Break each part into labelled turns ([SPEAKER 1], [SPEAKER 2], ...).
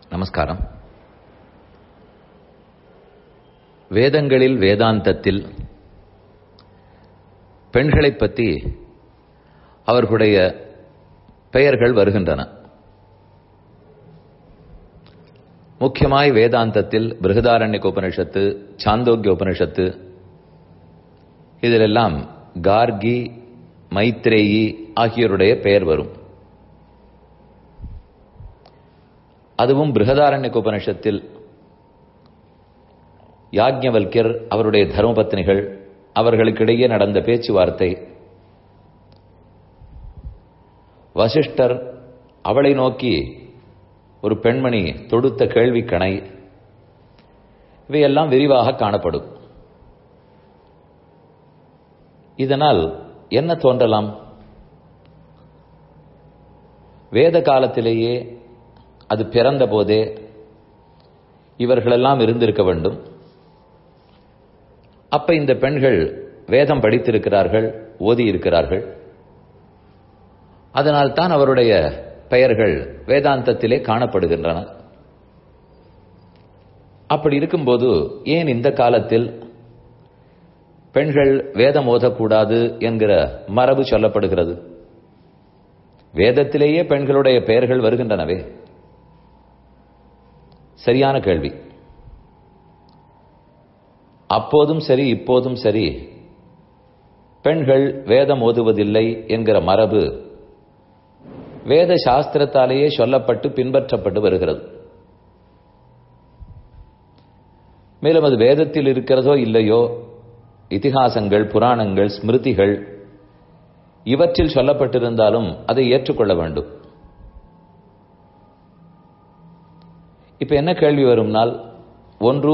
[SPEAKER 1] நமஸ்காரம் வேதங்களில் வேதாந்தத்தில் பெண்களைப் பற்றி அவர்களுடைய பெயர்கள் வருகின்றன முக்கியமாய் வேதாந்தத்தில் பிருகதாரண்யக உபனிஷத்து சாந்தோக்கிய உபனிஷத்து இதிலெல்லாம் கார்கி மைத்ரேயி ஆகியோருடைய பெயர் வரும் அதுவும் பிருகதாரண்யக உபனிஷத்தில் யாக்ஞவல்யர் அவருடைய தர்மபத்னிகள் அவர்களுக்கிடையே நடந்த பேச்சுவார்த்தை வசிஷ்டர் அவளை நோக்கி ஒரு பெண்மணி தொடுத்த கேள்வி கணை இவையெல்லாம் விரிவாக காணப்படும் இதனால் என்ன தோன்றலாம் வேத காலத்திலேயே அது பிறந்த போதே இவர்களெல்லாம் இருந்திருக்க வேண்டும் அப்ப இந்த பெண்கள் வேதம் படித்திருக்கிறார்கள் ஓதி இருக்கிறார்கள் அதனால் தான் அவருடைய பெயர்கள் வேதாந்தத்திலே காணப்படுகின்றன அப்படி இருக்கும்போது ஏன் இந்த காலத்தில் பெண்கள் வேதம் ஓதக்கூடாது என்கிற மரபு சொல்லப்படுகிறது வேதத்திலேயே பெண்களுடைய பெயர்கள் வருகின்றனவே சரியான கேள்வி அப்போதும் சரி இப்போதும் சரி பெண்கள் வேதம் ஓதுவதில்லை என்கிற மரபு வேத சாஸ்திரத்தாலேயே சொல்லப்பட்டு பின்பற்றப்பட்டு வருகிறது மேலும் அது வேதத்தில் இருக்கிறதோ இல்லையோ இதிகாசங்கள் புராணங்கள் ஸ்மிருதிகள் இவற்றில் சொல்லப்பட்டிருந்தாலும் அதை ஏற்றுக்கொள்ள வேண்டும் இப்ப என்ன கேள்வி வரும்னால் ஒன்று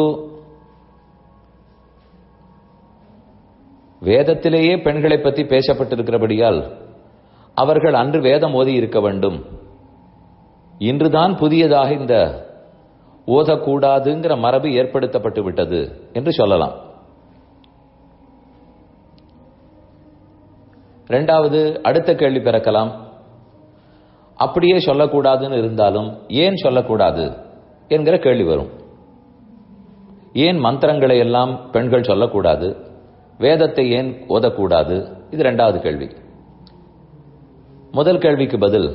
[SPEAKER 1] வேதத்திலேயே பெண்களை பற்றி பேசப்பட்டிருக்கிறபடியால் அவர்கள் அன்று வேதம் ஓதி இருக்க வேண்டும் இன்றுதான் புதியதாக இந்த ஓதக்கூடாதுங்கிற மரபு ஏற்படுத்தப்பட்டு விட்டது என்று சொல்லலாம் இரண்டாவது அடுத்த கேள்வி பிறக்கலாம் அப்படியே சொல்லக்கூடாதுன்னு இருந்தாலும் ஏன் சொல்லக்கூடாது என்கிற கேள்வி வரும் ஏன் மந்திரங்களை எல்லாம் பெண்கள் சொல்லக்கூடாது வேதத்தை ஏன் ஓதக்கூடாது இது இரண்டாவது கேள்வி முதல் கேள்விக்கு பதில்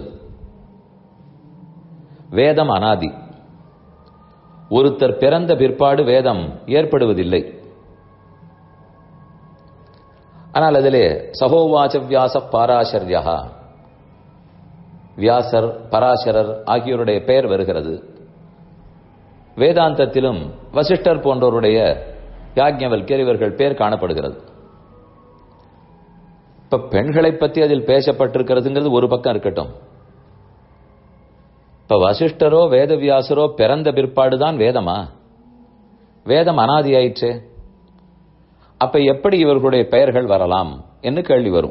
[SPEAKER 1] வேதம் அனாதி ஒருத்தர் பிறந்த பிற்பாடு வேதம் ஏற்படுவதில்லை ஆனால் அதிலே சகோவாச்ச வியாச பாராசர்யா வியாசர் பராசரர் ஆகியோருடைய பெயர் வருகிறது வேதாந்தத்திலும் வசிஷ்டர் போன்றோருடைய யாக்ஞவல்யர் இவர்கள் பேர் காணப்படுகிறது இப்ப பெண்களை பற்றி அதில் பேசப்பட்டிருக்கிறதுங்கிறது ஒரு பக்கம் இருக்கட்டும் இப்ப வசிஷ்டரோ வேதவியாசரோ பிறந்த பிற்பாடுதான் வேதமா வேதம் அனாதி ஆயிற்றே அப்ப எப்படி இவர்களுடைய பெயர்கள் வரலாம் என்று கேள்வி வரும்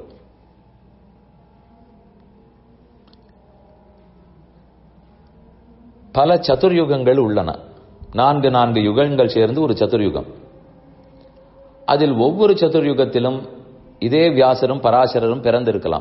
[SPEAKER 1] பல சதுர்யுகங்கள் உள்ளன நான்கு நான்கு யுகங்கள் சேர்ந்து ஒரு சதுர்யுகம் அதில் ஒவ்வொரு சதுர்யுகத்திலும் இதே வியாசரும் பராசரரும் பிறந்திருக்கலாம்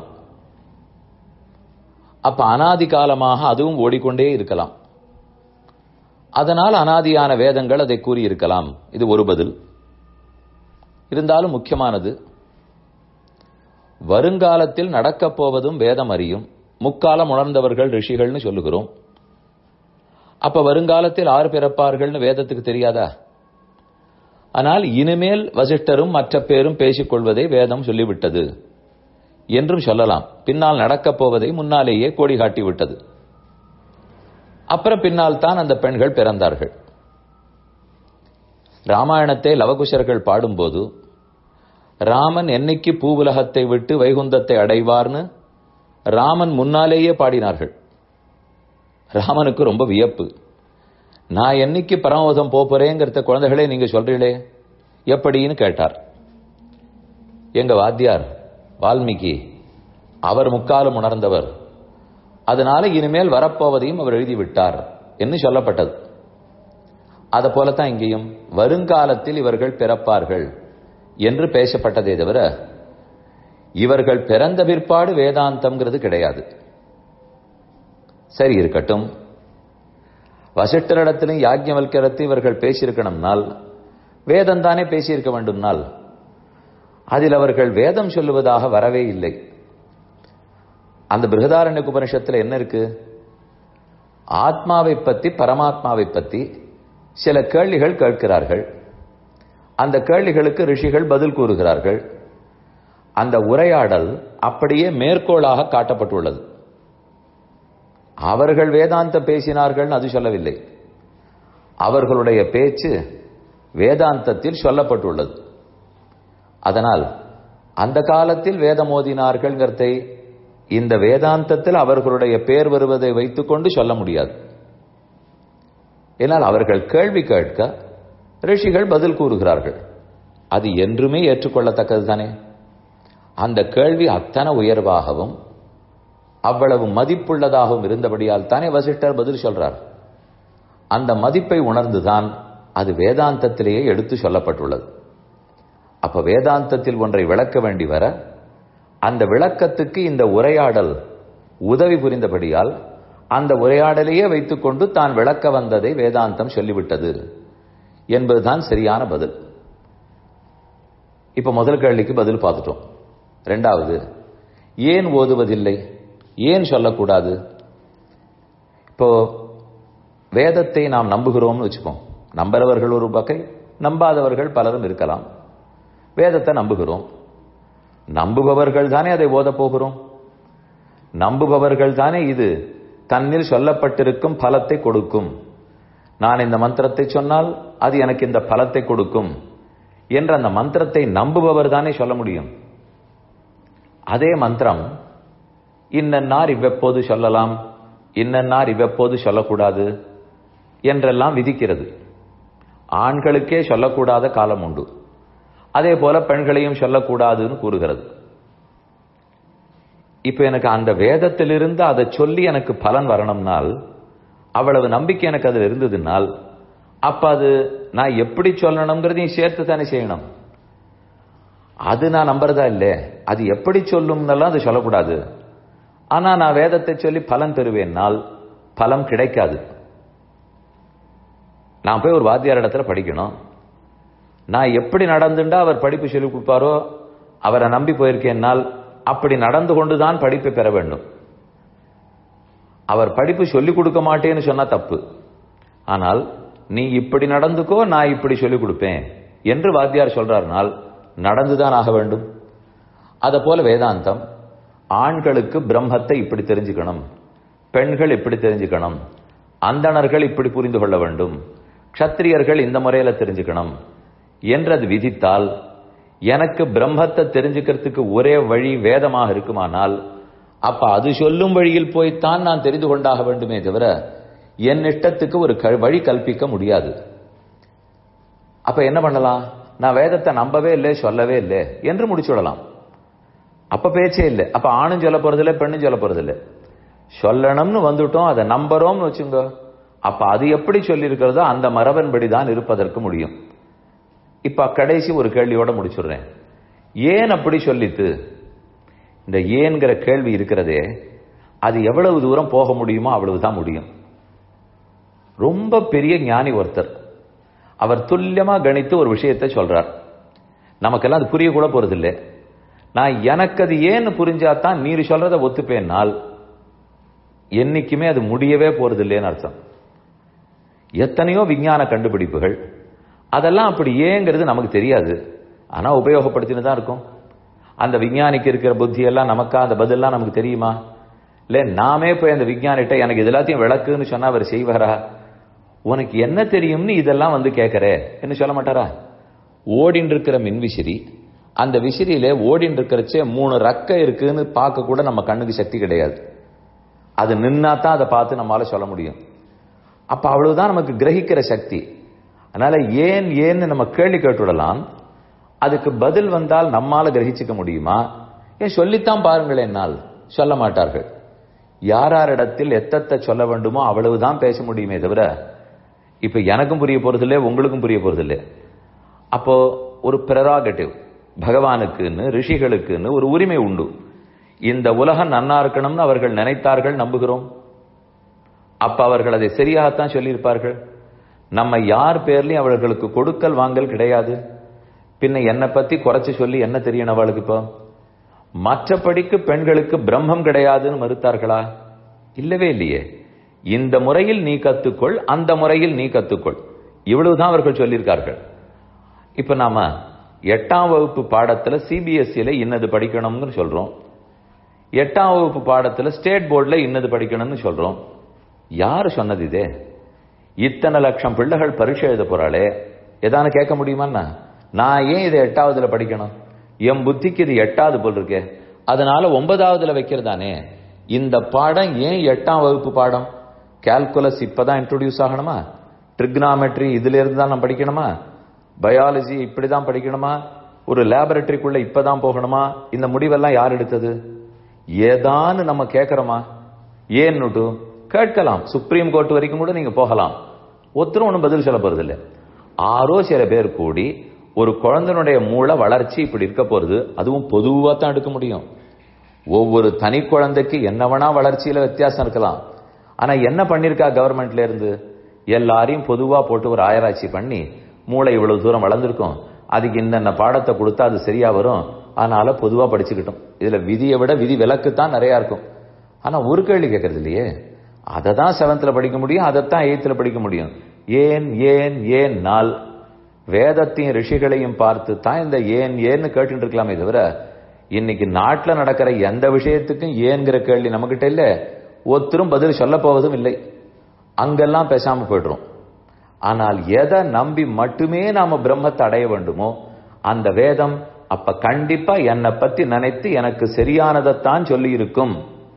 [SPEAKER 1] அப்ப அனாதி காலமாக அதுவும் ஓடிக்கொண்டே இருக்கலாம் அதனால் அனாதியான வேதங்கள் அதை கூறியிருக்கலாம் இது ஒரு பதில் இருந்தாலும் முக்கியமானது வருங்காலத்தில் நடக்கப் போவதும் வேதம் அறியும் முக்காலம் உணர்ந்தவர்கள் ரிஷிகள்னு சொல்லுகிறோம் அப்ப வருங்காலத்தில் ஆறு பிறப்பார்கள்னு வேதத்துக்கு தெரியாதா ஆனால் இனிமேல் வசிஷ்டரும் மற்ற பேரும் பேசிக்கொள்வதை வேதம் சொல்லிவிட்டது என்றும் சொல்லலாம் பின்னால் நடக்கப் போவதை முன்னாலேயே கோடி காட்டிவிட்டது அப்புறம் பின்னால் தான் அந்த பெண்கள் பிறந்தார்கள் ராமாயணத்தை லவகுஷர்கள் பாடும்போது ராமன் என்னைக்கு பூவுலகத்தை விட்டு வைகுந்தத்தை அடைவார்னு ராமன் முன்னாலேயே பாடினார்கள் ராமனுக்கு ரொம்ப வியப்பு நான் என்னைக்கு பரமோதம் போறேங்கிறத குழந்தைகளே நீங்க சொல்றீங்களே எப்படின்னு கேட்டார் எங்க வாத்தியார் வால்மீகி அவர் முக்காலம் உணர்ந்தவர் அதனால இனிமேல் வரப்போவதையும் அவர் எழுதிவிட்டார் என்று சொல்லப்பட்டது அதை போலத்தான் இங்கேயும் வருங்காலத்தில் இவர்கள் பிறப்பார்கள் என்று பேசப்பட்டதே தவிர இவர்கள் பிறந்த பிற்பாடு வேதாந்தம்ங்கிறது கிடையாது சரி இருக்கட்டும் வசிஷ்டரிடத்திலும் யாஜ்ஞவல்கரத்தை இவர்கள் பேசியிருக்கணும்னால் வேதம் தானே பேசியிருக்க வேண்டும்னால் அதில் அவர்கள் வேதம் சொல்லுவதாக வரவே இல்லை அந்த பிருகதாரண்ய உபனிஷத்தில் என்ன இருக்கு ஆத்மாவை பத்தி பரமாத்மாவை பத்தி சில கேள்விகள் கேட்கிறார்கள் அந்த கேள்விகளுக்கு ரிஷிகள் பதில் கூறுகிறார்கள் அந்த உரையாடல் அப்படியே மேற்கோளாக காட்டப்பட்டுள்ளது அவர்கள் வேதாந்த பேசினார்கள் அது சொல்லவில்லை அவர்களுடைய பேச்சு வேதாந்தத்தில் சொல்லப்பட்டுள்ளது அதனால் அந்த காலத்தில் வேதம் ஓதினார்கள்ங்கிறதை இந்த வேதாந்தத்தில் அவர்களுடைய பேர் வருவதை வைத்துக்கொண்டு சொல்ல முடியாது ஏனால் அவர்கள் கேள்வி கேட்க ரிஷிகள் பதில் கூறுகிறார்கள் அது என்றுமே ஏற்றுக்கொள்ளத்தக்கது தானே அந்த கேள்வி அத்தனை உயர்வாகவும் அவ்வளவு மதிப்புள்ளதாகவும் இருந்தபடியால் தானே வசிஷ்டர் பதில் சொல்றார் அந்த மதிப்பை உணர்ந்துதான் அது வேதாந்தத்திலேயே எடுத்து சொல்லப்பட்டுள்ளது அப்ப வேதாந்தத்தில் ஒன்றை விளக்க வேண்டி வர அந்த விளக்கத்துக்கு இந்த உரையாடல் உதவி புரிந்தபடியால் அந்த உரையாடலையே வைத்துக்கொண்டு தான் விளக்க வந்ததை வேதாந்தம் சொல்லிவிட்டது என்பதுதான் சரியான பதில் இப்ப முதல் கேள்விக்கு பதில் பார்த்துட்டோம் ரெண்டாவது ஏன் ஓதுவதில்லை ஏன் சொல்லக்கூடாது இப்போ வேதத்தை நாம் நம்புகிறோம்னு வச்சுப்போம் நம்புறவர்கள் ஒரு பக்கை நம்பாதவர்கள் பலரும் இருக்கலாம் வேதத்தை நம்புகிறோம் நம்புபவர்கள் தானே அதை ஓதப் போகிறோம் நம்புபவர்கள் தானே இது தன்னில் சொல்லப்பட்டிருக்கும் பலத்தை கொடுக்கும் நான் இந்த மந்திரத்தை சொன்னால் அது எனக்கு இந்த பலத்தை கொடுக்கும் என்ற அந்த மந்திரத்தை நம்புபவர் தானே சொல்ல முடியும் அதே மந்திரம் இன்னன்னார் இவ்வப்போது சொல்லலாம் இன்னன்னார் இவ்வப்போது சொல்லக்கூடாது என்றெல்லாம் விதிக்கிறது ஆண்களுக்கே சொல்லக்கூடாத காலம் உண்டு அதே போல பெண்களையும் சொல்லக்கூடாதுன்னு கூறுகிறது இப்ப எனக்கு அந்த வேதத்திலிருந்து அதை சொல்லி எனக்கு பலன் வரணும்னால் அவ்வளவு நம்பிக்கை எனக்கு அதில் இருந்ததுனால் அப்ப அது நான் எப்படி சொல்லணுங்கிறதையும் சேர்த்து தானே செய்யணும் அது நான் நம்புறதா இல்லை அது எப்படி சொல்லும்னெல்லாம் அது சொல்லக்கூடாது ஆனா நான் வேதத்தை சொல்லி பலன் பெறுவேன்னால் பலம் கிடைக்காது நான் போய் ஒரு வாத்தியார் இடத்துல படிக்கணும் நான் எப்படி நடந்துண்டா அவர் படிப்பு சொல்லிக் கொடுப்பாரோ அவரை நம்பி போயிருக்கேன்னால் அப்படி நடந்து கொண்டுதான் படிப்பை பெற வேண்டும் அவர் படிப்பு சொல்லிக் கொடுக்க மாட்டேன்னு சொன்னா தப்பு ஆனால் நீ இப்படி நடந்துக்கோ நான் இப்படி சொல்லிக் கொடுப்பேன் என்று வாத்தியார் சொல்றாருனால் நடந்துதான் ஆக வேண்டும் அத போல வேதாந்தம் ஆண்களுக்கு பிரம்மத்தை இப்படி தெரிஞ்சுக்கணும் பெண்கள் இப்படி தெரிஞ்சுக்கணும் அந்தணர்கள் இப்படி புரிந்து கொள்ள வேண்டும் க்ஷத்திரியர்கள் இந்த முறையில தெரிஞ்சுக்கணும் என்றது விதித்தால் எனக்கு பிரம்மத்தை தெரிஞ்சுக்கிறதுக்கு ஒரே வழி வேதமாக இருக்குமானால் அப்ப அது சொல்லும் வழியில் போய்த்தான் நான் தெரிந்து கொண்டாக வேண்டுமே தவிர என் இஷ்டத்துக்கு ஒரு வழி கல்பிக்க முடியாது அப்ப என்ன பண்ணலாம் நான் வேதத்தை நம்பவே இல்லை சொல்லவே இல்லை என்று முடிச்சுடலாம் அப்ப பேச்சே இல்லை அப்ப ஆணும் சொல்ல போறதில்லை பெண்ணும் சொல்ல போறதில்லை சொல்லணும்னு வந்துட்டோம் அதை நம்புறோம்னு வச்சுங்க அப்ப அது எப்படி சொல்லி இருக்கிறதோ அந்த மரபன்படி தான் இருப்பதற்கு முடியும் இப்ப கடைசி ஒரு கேள்வியோட முடிச்சுடுறேன் ஏன் அப்படி சொல்லித்து இந்த ஏன்கிற கேள்வி இருக்கிறதே அது எவ்வளவு தூரம் போக முடியுமோ அவ்வளவுதான் முடியும் ரொம்ப பெரிய ஞானி ஒருத்தர் அவர் துல்லியமா கணித்து ஒரு விஷயத்தை சொல்றார் நமக்கெல்லாம் அது புரிய கூட போறதில்லை நான் எனக்கு அது ஏன்னு புரிஞ்சாதான் நீர் சொல்றதை ஒத்துப்பேன்னால் என்னைக்குமே அது முடியவே போறது இல்லைன்னு அர்த்தம் எத்தனையோ விஞ்ஞான கண்டுபிடிப்புகள் அதெல்லாம் அப்படி ஏங்கிறது நமக்கு தெரியாது ஆனா உபயோகப்படுத்தினு தான் இருக்கும் அந்த விஞ்ஞானிக்கு இருக்கிற புத்தி எல்லாம் நமக்கா அந்த பதிலாம் நமக்கு தெரியுமா இல்ல நாமே போய் அந்த விஞ்ஞானிட்ட எனக்கு இது எல்லாத்தையும் விளக்குன்னு சொன்னா அவர் செய்வாரா உனக்கு என்ன தெரியும்னு இதெல்லாம் வந்து கேட்கற என்ன சொல்ல மாட்டாரா ஓடின் இருக்கிற மின்விசிறி அந்த விசிறியில ஓடின் இருக்கிறச்சே மூணு ரக்க இருக்குன்னு பார்க்க கூட நம்ம கண்ணுக்கு சக்தி கிடையாது அது நின்னா தான் அதை பார்த்து நம்மளால சொல்ல முடியும் அப்ப அவ்வளவுதான் நமக்கு கிரகிக்கிற சக்தி அதனால ஏன் ஏன்னு நம்ம கேள்வி கேட்டுவிடலாம் அதுக்கு பதில் வந்தால் நம்மால கிரகிச்சுக்க முடியுமா ஏன் சொல்லித்தான் பாருங்களேன் என்னால் சொல்ல மாட்டார்கள் யாராரிடத்தில் எத்தத்தை சொல்ல வேண்டுமோ அவ்வளவுதான் பேச முடியுமே தவிர இப்ப எனக்கும் புரிய போறதில்லை உங்களுக்கும் புரிய போறதில்லை அப்போ ஒரு பிரராகட்டிவ் பகவானுக்குன்னு ரிஷிகளுக்குன்னு ஒரு உரிமை உண்டு இந்த உலகம் நன்னா இருக்கணும்னு அவர்கள் நினைத்தார்கள் நம்புகிறோம் அப்ப அவர்கள் அதை சரியாகத்தான் சொல்லியிருப்பார்கள் நம்ம யார் பேர்லயும் அவர்களுக்கு கொடுக்கல் வாங்கல் கிடையாது பின்ன என்னை பத்தி குறைச்சு சொல்லி என்ன தெரியணும் அவளுக்கு இப்போ மற்றபடிக்கு பெண்களுக்கு பிரம்மம் கிடையாதுன்னு மறுத்தார்களா இல்லவே இல்லையே இந்த முறையில் நீ கத்துக்கொள் அந்த முறையில் நீ கத்துக்கொள் இவ்வளவுதான் அவர்கள் சொல்லியிருக்கார்கள் இப்ப நாம எட்டாம் வகுப்பு பாடத்துல சிபிஎஸ்சியில இன்னது படிக்கணும்னு சொல்றோம் எட்டாம் வகுப்பு பாடத்துல ஸ்டேட் போர்டுல இன்னது படிக்கணும்னு சொல்றோம் யாரு சொன்னது இதே இத்தனை லட்சம் பிள்ளைகள் பரீட்சை எழுத போறாளே எதானு கேட்க முடியுமா நான் ஏன் இதை எட்டாவதுல படிக்கணும் என் புத்திக்கு இது எட்டாவது போல் இருக்கே அதனால ஒன்பதாவதுல வைக்கிறதானே இந்த பாடம் ஏன் எட்டாம் வகுப்பு பாடம் கால்குலஸ் இப்பதான் இன்ட்ரோடியூஸ் ஆகணுமா ட்ரிக்னாமெட்ரி இதுல இருந்து தான் நான் படிக்கணுமா பயாலஜி இப்படிதான் படிக்கணுமா ஒரு லேபரட்டரிக்குள்ள இப்பதான் போகணுமா இந்த முடிவெல்லாம் யார் எடுத்தது ஏதான்னு நம்ம கேட்கிறோமா ஏன்னுட்டு கேட்கலாம் சுப்ரீம் கோர்ட் வரைக்கும் கூட நீங்க போகலாம் ஒருத்தரும் ஒன்றும் பதில் சொல்ல போறது இல்லை ஆரோ சில பேர் கூடி ஒரு குழந்தைனுடைய மூளை வளர்ச்சி இப்படி இருக்க போறது அதுவும் பொதுவா தான் எடுக்க முடியும் ஒவ்வொரு தனி குழந்தைக்கு என்னவனா வளர்ச்சியில வித்தியாசம் இருக்கலாம் ஆனா என்ன பண்ணிருக்கா கவர்மெண்ட்ல இருந்து எல்லாரையும் பொதுவா போட்டு ஒரு ஆராய்ச்சி பண்ணி மூளை இவ்வளவு தூரம் வளர்ந்துருக்கும் அதுக்கு இன்னென்ன பாடத்தை கொடுத்தா அது சரியா வரும் அதனால பொதுவா படிச்சுக்கிட்டோம் இதுல விதியை விட விதி விலக்கு தான் நிறைய இருக்கும் ஆனா ஒரு கேள்வி கேட்கறது இல்லையே அதை தான் செவன்த்ல படிக்க முடியும் அதைத்தான் எயித்துல படிக்க முடியும் ஏன் ஏன் ஏன் நாள் வேதத்தையும் ரிஷிகளையும் பார்த்து தான் இந்த ஏன் ஏன்னு கேட்டு இருக்கலாமே தவிர இன்னைக்கு நாட்டுல நடக்கிற எந்த விஷயத்துக்கும் ஏன்கிற கேள்வி நம்மகிட்ட இல்ல ஒருத்தரும் பதில் சொல்ல போவதும் இல்லை அங்கெல்லாம் பேசாம போயிடுறோம் ஆனால் எதை நம்பி மட்டுமே நாம பிரம்மத்தை அடைய வேண்டுமோ அந்த வேதம் அப்ப கண்டிப்பா என்னை பத்தி நினைத்து எனக்கு சரியானதைத்தான் சொல்லி இருக்கும்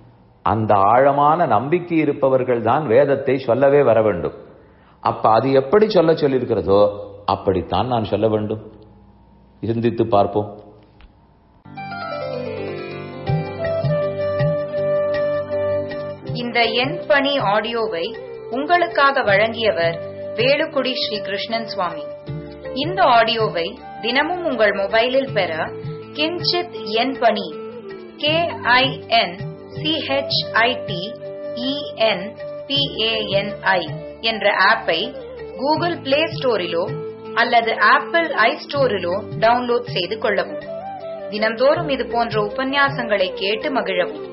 [SPEAKER 1] அந்த ஆழமான நம்பிக்கை இருப்பவர்கள் தான் வேதத்தை சொல்லவே வர வேண்டும் அப்ப அது எப்படி சொல்ல சொல்லியிருக்கிறதோ அப்படித்தான் நான் சொல்ல வேண்டும் சிந்தித்து பார்ப்போம்
[SPEAKER 2] இந்த எண் பணி ஆடியோவை உங்களுக்காக வழங்கியவர் வேலுக்குடி ஸ்ரீ கிருஷ்ணன் சுவாமி இந்த ஆடியோவை தினமும் உங்கள் மொபைலில் பெற கிஞ்சித் எண் பணி கே ஐ என் சிஹெச்ஐடி இஎன் பிஏஎன்ஐ என்ற ஆப்பை கூகுள் பிளே ஸ்டோரிலோ அல்லது ஆப்பிள் ஐ ஸ்டோரிலோ டவுன்லோட் செய்து கொள்ளவும் தினம்தோறும் இது போன்ற உபன்யாசங்களை கேட்டு மகிழவும்